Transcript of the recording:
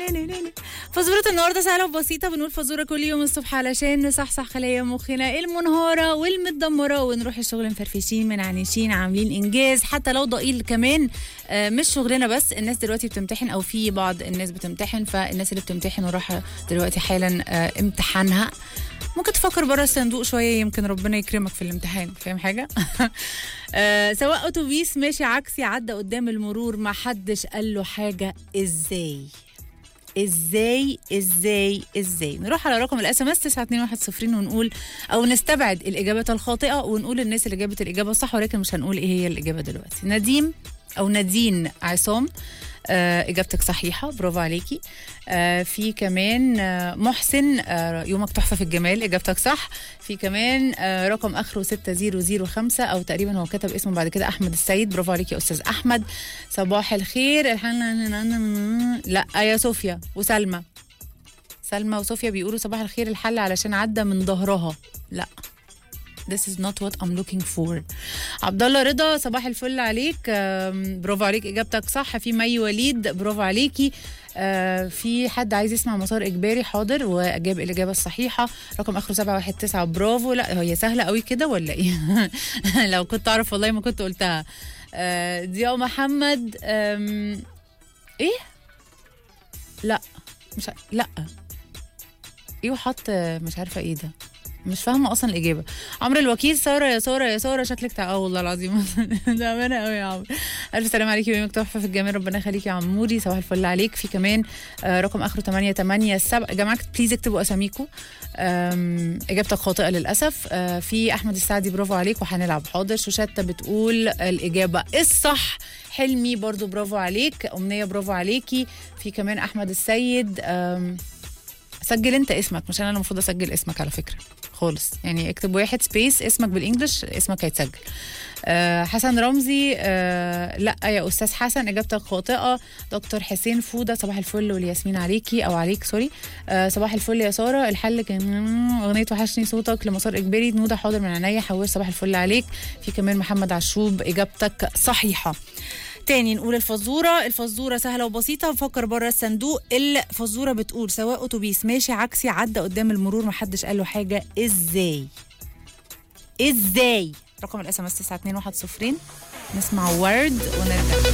فزورة النهارده سهلة وبسيطة بنقول فزورة كل يوم الصبح علشان نصحصح خلايا مخنا المنهارة والمتدمرة ونروح الشغل مفرفشين منعنشين عاملين إنجاز حتى لو ضئيل كمان آه، مش شغلنا بس الناس دلوقتي بتمتحن أو في بعض الناس بتمتحن فالناس اللي بتمتحن وراح دلوقتي حالا آه، امتحانها ممكن تفكر بره الصندوق شويه يمكن ربنا يكرمك في الامتحان فاهم حاجه آه سواء اتوبيس ماشي عكسي عدى قدام المرور ما حدش قال له حاجه ازاي ازاي ازاي ازاي نروح على رقم الاس ام اس 92110 ونقول او نستبعد الاجابه الخاطئه ونقول الناس اللي جابت الاجابه الصح ولكن مش هنقول ايه هي الاجابه دلوقتي نديم او نادين عصام آه اجابتك صحيحه برافو عليكي آه في كمان آه محسن آه يومك تحفه في الجمال اجابتك صح في كمان آه رقم اخره 6005 او تقريبا هو كتب اسمه بعد كده احمد السيد برافو عليكي يا استاذ احمد صباح الخير الحل لا يا صوفيا وسلمى سلمى وصوفيا بيقولوا صباح الخير الحل علشان عدى من ظهرها لا This is not what I'm looking for. عبد الله رضا صباح الفل عليك آم، برافو عليك اجابتك صح في مي وليد برافو عليكي آه، في حد عايز يسمع مسار اجباري حاضر واجاب الاجابه الصحيحه رقم اخره 719 برافو لا هي سهله قوي كده ولا ايه لو كنت اعرف والله ما كنت قلتها آه، ضياء محمد آم، ايه لا مش ع- لا ايه وحط آه، مش عارفه ايه ده مش فاهمه اصلا الاجابه عمرو الوكيل ساره يا ساره يا ساره شكلك تع... اه والله العظيم ده امانه قوي يا عمرو الف سلام عليكي ويومك تحفه في الجمال ربنا يخليكي يا عموري صباح الفل عليك في كمان آه رقم اخره 887 يا جماعه بليز اكتبوا اساميكم آم، اجابتك خاطئه للاسف آه في احمد السعدي برافو عليك وهنلعب حاضر شوشته بتقول الاجابه الصح حلمي برضو برافو عليك امنيه برافو عليكي في كمان احمد السيد آم، سجل انت اسمك مش انا اللي المفروض اسجل اسمك على فكره خالص يعني اكتب واحد سبيس اسمك بالانجلش اسمك هيتسجل آه حسن رمزي آه لا يا استاذ حسن اجابتك خاطئه دكتور حسين فوده صباح الفل والياسمين عليكي او عليك سوري آه صباح الفل يا ساره الحل كان اغنيه وحشني صوتك لمسار اجباري نوده حاضر من عينيا حواش صباح الفل عليك في كمان محمد عشوب اجابتك صحيحه تاني نقول الفزوره الفزوره سهله وبسيطه نفكر بره الصندوق الفزوره بتقول سواء اتوبيس ماشي عكسي عدى قدام المرور محدش قال له حاجه ازاي ازاي رقم الاس ام اس 92110 نسمع ورد ونرجع